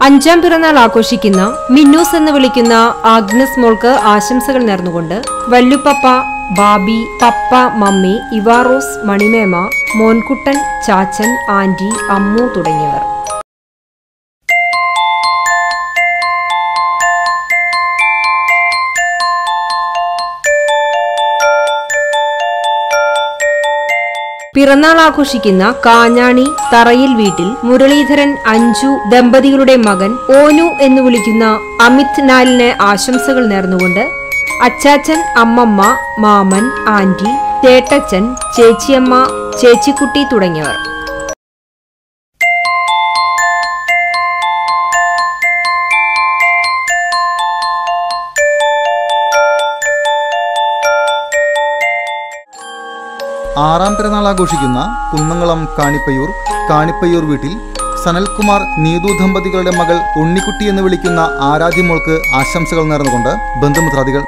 അഞ്ചാം പിറന്നാൾ ആഘോഷിക്കുന്ന മിന്നൂസ് എന്ന് വിളിക്കുന്ന ആഗ്നസ് മോൾക്ക് ആശംസകൾ നേർന്നുകൊണ്ട് വല്ലുപ്പപ്പ ബാബി പപ്പ മമ്മി ഇവാറോസ് മണിമേമ മോൻകുട്ടൻ ചാച്ചൻ ആന്റി അമ്മു തുടങ്ങിയവർ പിറന്നാൾ ആഘോഷിക്കുന്ന കാഞ്ഞാണി തറയിൽ വീട്ടിൽ മുരളീധരൻ അഞ്ജു ദമ്പതികളുടെ മകൻ ഓനു എന്ന് വിളിക്കുന്ന അമിത് നാലിന് ആശംസകൾ നേർന്നുകൊണ്ട് അച്ചാച്ചൻ അമ്മമ്മ മാമൻ ആന്റി ചേട്ടച്ചൻ ചേച്ചിയമ്മ ചേച്ചിക്കുട്ടി തുടങ്ങിയവർ ആറാം പിറന്നാൾ ആഘോഷിക്കുന്ന കുന്നംകുളം കാണിപ്പയ്യൂർ കാണിപ്പയ്യൂർ വീട്ടിൽ സനൽകുമാർ നീതു ദമ്പതികളുടെ മകൾ ഉണ്ണിക്കുട്ടി എന്ന് വിളിക്കുന്ന ആരാധ്യമോൾക്ക് ആശംസകൾ നേർന്നുകൊണ്ട് ബന്ധുമിത്രാദികൾ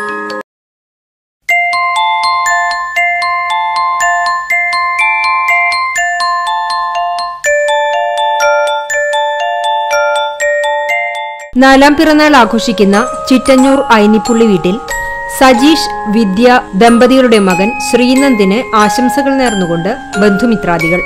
നാലാം പിറന്നാൾ ആഘോഷിക്കുന്ന ചിറ്റഞ്ഞൂർ ഐനിപ്പുള്ളി വീട്ടിൽ സജീഷ് വിദ്യ ദമ്പതികളുടെ മകൻ ശ്രീനന്ദിന് ആശംസകൾ നേർന്നുകൊണ്ട് ബന്ധുമിത്രാദികൾ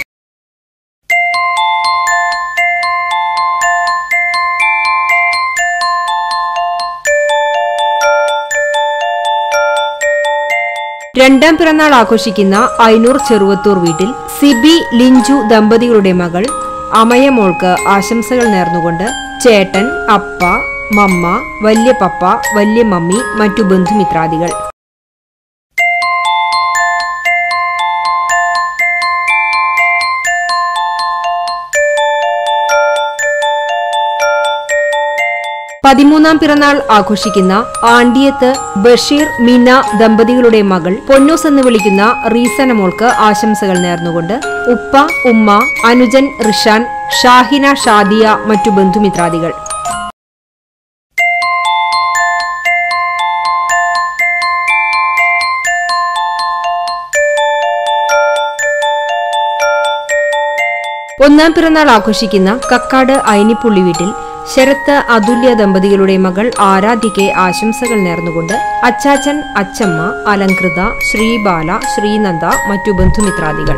രണ്ടാം പിറന്നാൾ ആഘോഷിക്കുന്ന ഐനൂർ ചെറുവത്തൂർ വീട്ടിൽ സിബി ലിഞ്ചു ദമ്പതികളുടെ മകൾ അമയമോൾക്ക് ആശംസകൾ നേർന്നുകൊണ്ട് ചേട്ടൻ അപ്പ മമ്മ വല്യ പപ്പ വല്യ മമ്മി മറ്റു ബന്ധുമിത്രാദികൾ പതിമൂന്നാം പിറന്നാൾ ആഘോഷിക്കുന്ന ആണ്ടിയത്ത് ബഷീർ മിന ദമ്പതികളുടെ മകൾ പൊന്നൂസ് എന്ന് വിളിക്കുന്ന റീസന മോൾക്ക് ആശംസകൾ നേർന്നുകൊണ്ട് ഉപ്പ ഉമ്മ അനുജൻ റിഷാൻ ഷാഹിന ഷാദിയ മറ്റു ബന്ധുമിത്രാദികൾ ഒന്നാം പിറന്നാൾ ആഘോഷിക്കുന്ന കക്കാട് അയനിപ്പുള്ളി വീട്ടിൽ ശരത്ത് അതുല്യ ദമ്പതികളുടെ മകൾ ആരാധ്യയ്ക്ക് ആശംസകൾ നേർന്നുകൊണ്ട് അച്ചാച്ചൻ അച്ചമ്മ അലങ്കൃത ശ്രീബാല ശ്രീനന്ദ മറ്റു ബന്ധുമിത്രാദികൾ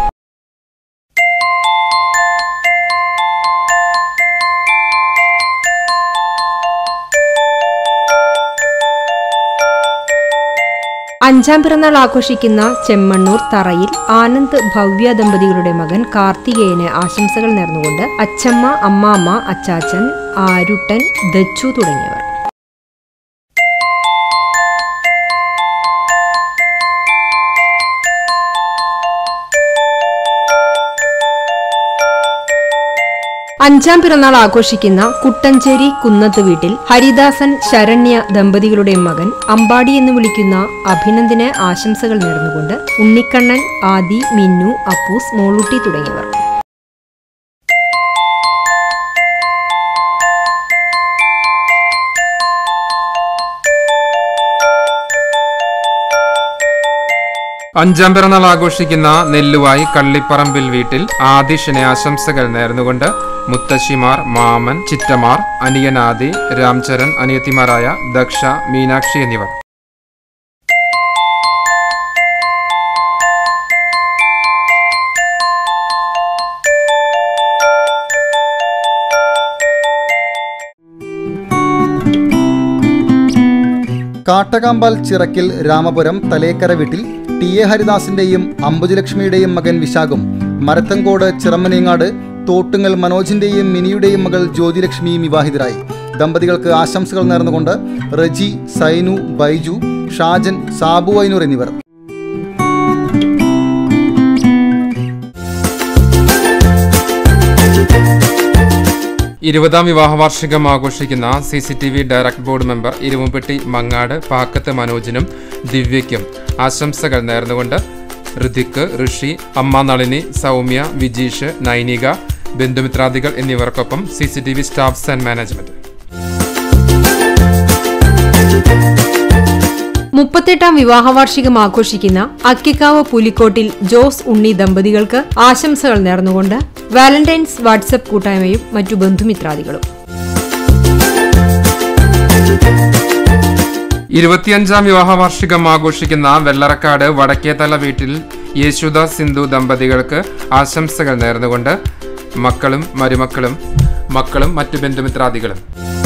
അഞ്ചാം പിറന്നാൾ ആഘോഷിക്കുന്ന ചെമ്മണ്ണൂർ തറയിൽ ആനന്ദ് ഭവ്യ ദമ്പതികളുടെ മകൻ കാർത്തികേയന് ആശംസകൾ നേർന്നുകൊണ്ട് അച്ചമ്മ അമ്മാമ്മ അച്ചാച്ചൻ ആരുട്ടൻ ദച്ചു തുടങ്ങിയവർ അഞ്ചാം പിറന്നാൾ ആഘോഷിക്കുന്ന കുട്ടഞ്ചേരി കുന്നത്ത് വീട്ടിൽ ഹരിദാസൻ ശരണ്യ ദമ്പതികളുടെ മകൻ അമ്പാടി എന്ന് വിളിക്കുന്ന അഭിനന്ദിന് ആശംസകൾ നേർന്നുകൊണ്ട് ഉണ്ണിക്കണ്ണൻ ആദി മിന്നു അപ്പൂസ് മോളൂട്ടി തുടങ്ങിയവർ അഞ്ചാം പിറന്നാൾ ആഘോഷിക്കുന്ന നെല്ലുവായി കള്ളിപ്പറമ്പിൽ വീട്ടിൽ ആദിഷിനെ ആശംസകൾ നേർന്നുകൊണ്ട് മുത്തശ്ശിമാർ മാമൻ ചിറ്റമാർ അനിയനാദി രാംചരൺ അനിയത്തിമാരായ ദക്ഷ മീനാക്ഷി എന്നിവർ കാട്ടകാമ്പാൽ ചിറക്കിൽ രാമപുരം തലേക്കര വീട്ടിൽ ടി എ ഹരിദാസിന്റെയും അംബുജലക്ഷ്മിയുടെയും മകൻ വിശാഖും മരത്തങ്കോട് ചിറമനേങ്ങാട് തോട്ടുങ്ങൽ മനോജിന്റെയും മിനിയുടെയും മകൾ ജ്യോതിലക്ഷ്മിയും വിവാഹിതരായി ദമ്പതികൾക്ക് ആശംസകൾ നേർന്നുകൊണ്ട് റജി സൈനു ബൈജു ഷാജൻ സാബു ഐനൂർ എന്നിവർ ഇരുപതാം വിവാഹ വാർഷികം ആഘോഷിക്കുന്ന C C T V direct board member Erumapetty Mangad Pakkath മനോജിനും ദിവ്യയ്ക്കും ആശംസകൾ നേർന്നുകൊണ്ട് ഋതിക് ഋഷി അമ്മ നളിനി സൗമ്യ വിജീഷ് നൈനിക ബന്ധുമിത്രാദികൾ എന്നിവർക്കൊപ്പം C C T V staffs and management മുപ്പത്തെട്ടാം വിവാഹ വാർഷികം ആഘോഷിക്കുന്ന അക്കിക്കാവ് പുലിക്കോട്ടിൽ ജോസ് ഉണ്ണി ദമ്പതികൾക്ക് ആശംസകൾ നേർന്നുകൊണ്ട് വാലന്റൈൻസ് വാട്സപ്പ് കൂട്ടായ്മയും മറ്റു ബന്ധുമിത്രാദികളും ഇരുപത്തിയഞ്ചാം വിവാഹ വാർഷികം ആഘോഷിക്കുന്ന വെള്ളറക്കാട് വടക്കേതല വീട്ടിൽ യേശുദാസ് സിന്ധു ദമ്പതികൾക്ക് ആശംസകൾ നേർന്നുകൊണ്ട് മക്കളും മരുമക്കളും മക്കളും മറ്റു ബന്ധുമിത്രാദികളും